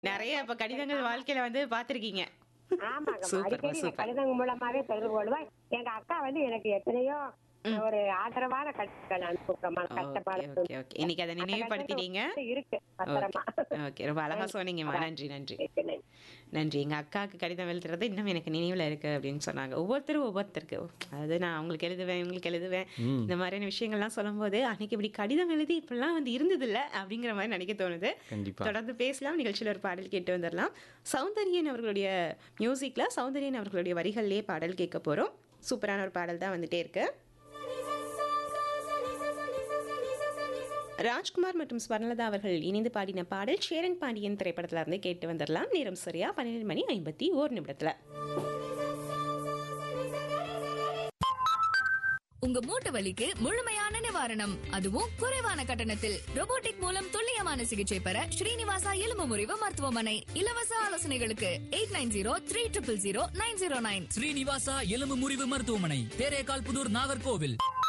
நிறைய இப்ப கடிதங்கள் வாழ்க்கையில வந்து பாத்திருக்கீங்க ஆமாங்க சூப்பர்மா, அடிக்கடி இந்த சூப்பர். கடிதம் மூலமாவே தொடர்பு கொள்வேன் எங்க அக்கா வந்து எனக்கு எத்தனையோ ஒரு ஆதரவான கடிதங்கள் அனுப்புறமா ஓகே ஓகே ஓகே இன்னைக்கு அதை நினைவுபடுத்திட்டீங்க இருக்கு பத்திரமா ஓகே ரொம்ப அழகா சொன்னீங்கம்மா நன்றி நன்றி இருக்கு, நன்றி. நன்றி எங்க அக்காவுக்கு கடிதம் எழுதுறது இன்னும் எனக்கு நினைவுல இருக்கு அப்படின்னு சொன்னாங்க ஒவ்வொருத்தரும் ஒவ்வொருத்தருக்கு அதாவது நான் அவங்களுக்கு எழுதுவேன் இவங்களுக்கு எழுதுவேன் இந்த மாதிரியான விஷயங்கள்லாம் சொல்லும்போது அன்னைக்கு இப்படி கடிதம் எழுதி இப்படிலாம் வந்து இருந்தது இல்ல அப்படிங்கிற மாதிரி நினைக்க தோணுது கண்டிப்பா தொடர்ந்து பேசலாம் நிகழ்ச்சியில் ஒரு பாடல் கேட்டு வந்துடலாம் சௌந்தரியன் அவர்களுடைய மியூசிக்ல சௌந்தரியன் அவர்களுடைய வரிகள்லேயே பாடல் கேட்க போறோம் சூப்பரான ஒரு பாடல் தான் வந்துட்டே இருக்கு ராஜ்குமார் மற்றும் ஸ்வர்ணலதா அவர்கள் இணைந்து பாடின பாடல் சேரன் பாண்டியன் திரைப்படத்துல இருந்து கேட்டு வந்துடலாம் நேரம் சரியா பன்னிரெண்டு மணி ஐம்பத்தி ஓர் நிமிடத்துல உங்க மூட்டு வலிக்கு முழுமையான நிவாரணம் அதுவும் குறைவான கட்டணத்தில் robotic மூலம் துல்லியமான சிகிச்சை பெற ஸ்ரீனிவாசா எலும்பு முறிவு மருத்துவமனை இலவச ஆலோசனைகளுக்கு eight nine zero three triple zero nine zero nine Srinivasa எலும்பு முறிவு மருத்துவமனை தேரேகால் புதூர் நாகர்கோவில்